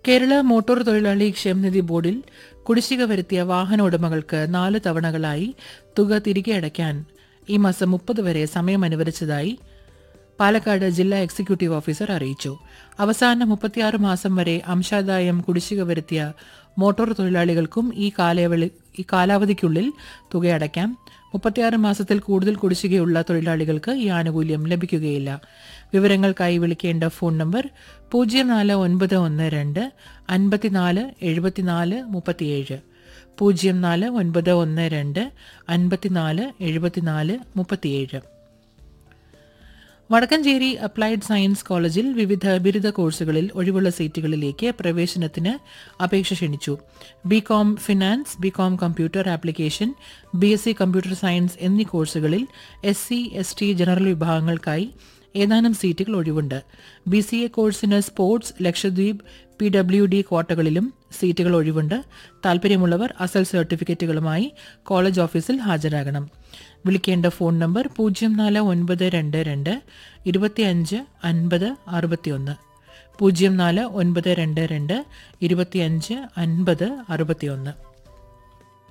Kerala motor തൊഴിലാളി ക്ഷേമനിധി ബോർഡിൽ കുടിശ്ശിക വരുത്തിയ വാഹന ഉടമകൾക്ക് നാല് തവണകളായി തുക തിരികെ അടയ്ക്കാൻ ഈ മാസം മുപ്പത് വരെ സമയം അനുവദിച്ചതായി പാലക്കാട് ജില്ലാ എക്സിക്യൂട്ടീവ് ഓഫീസർ അറിയിച്ചു അവസാന മുപ്പത്തിയാറ് മാസം വരെ അംശാദായം കുടിശ്ശിക വരുത്തിയ മോട്ടോർ തൊഴിലാളികൾക്കും ഈ കാലയളി ഈ കാലാവധിക്കുള്ളിൽ തുക അടയ്ക്കാം മുപ്പത്തിയാറ് മാസത്തിൽ കൂടുതൽ കുടിശ്ശികയുള്ള തൊഴിലാളികൾക്ക് ഈ ആനുകൂല്യം ലഭിക്കുകയില്ല വിവരങ്ങൾക്കായി വിളിക്കേണ്ട ഫോൺ നമ്പർ പൂജ്യം നാല് ഒൻപത് ഒന്ന് രണ്ട് അൻപത്തിനാല് എഴുപത്തിനാല് മുപ്പത്തിയേഴ് പൂജ്യം നാല് ഒൻപത് ഒന്ന് രണ്ട് അൻപത്തിനാല് എഴുപത്തിനാല് മുപ്പത്തിയേഴ് വടക്കഞ്ചേരി അപ്ലൈഡ് സയൻസ് കോളേജിൽ വിവിധ ബിരുദ കോഴ്സുകളിൽ ഒഴിവുള്ള സീറ്റുകളിലേക്ക് പ്രവേശനത്തിന് അപേക്ഷ ക്ഷണിച്ചു B com finance B com computer application B S C computer science എന്നീ കോഴ്സുകളിൽ S C S T general വിഭാഗങ്ങൾക്കായി ഏതാനും സീറ്റുകൾ ഒഴിവുണ്ട് ബി സി എ കോഴ്സിന് sports Lakshadweep P W D ക്വാട്ടകളിലും സീറ്റുകൾ ഒഴിവുണ്ട് താൽപ്പര്യമുള്ളവർ അസൽ സർട്ടിഫിക്കറ്റുകളുമായി കോളേജ് ഓഫീസിൽ ഹാജരാകണം വിളിക്കേണ്ട ഫോൺ നമ്പർ പൂജ്യം നാല് ഒൻപത് രണ്ട് രണ്ട് ഇരുപത്തിയഞ്ച് അൻപത് അറുപത്തിയൊന്ന് പൂജ്യം നാല് ഒൻപത് രണ്ട് രണ്ട് ഇരുപത്തിയഞ്ച് അൻപത് അറുപത്തിയൊന്ന്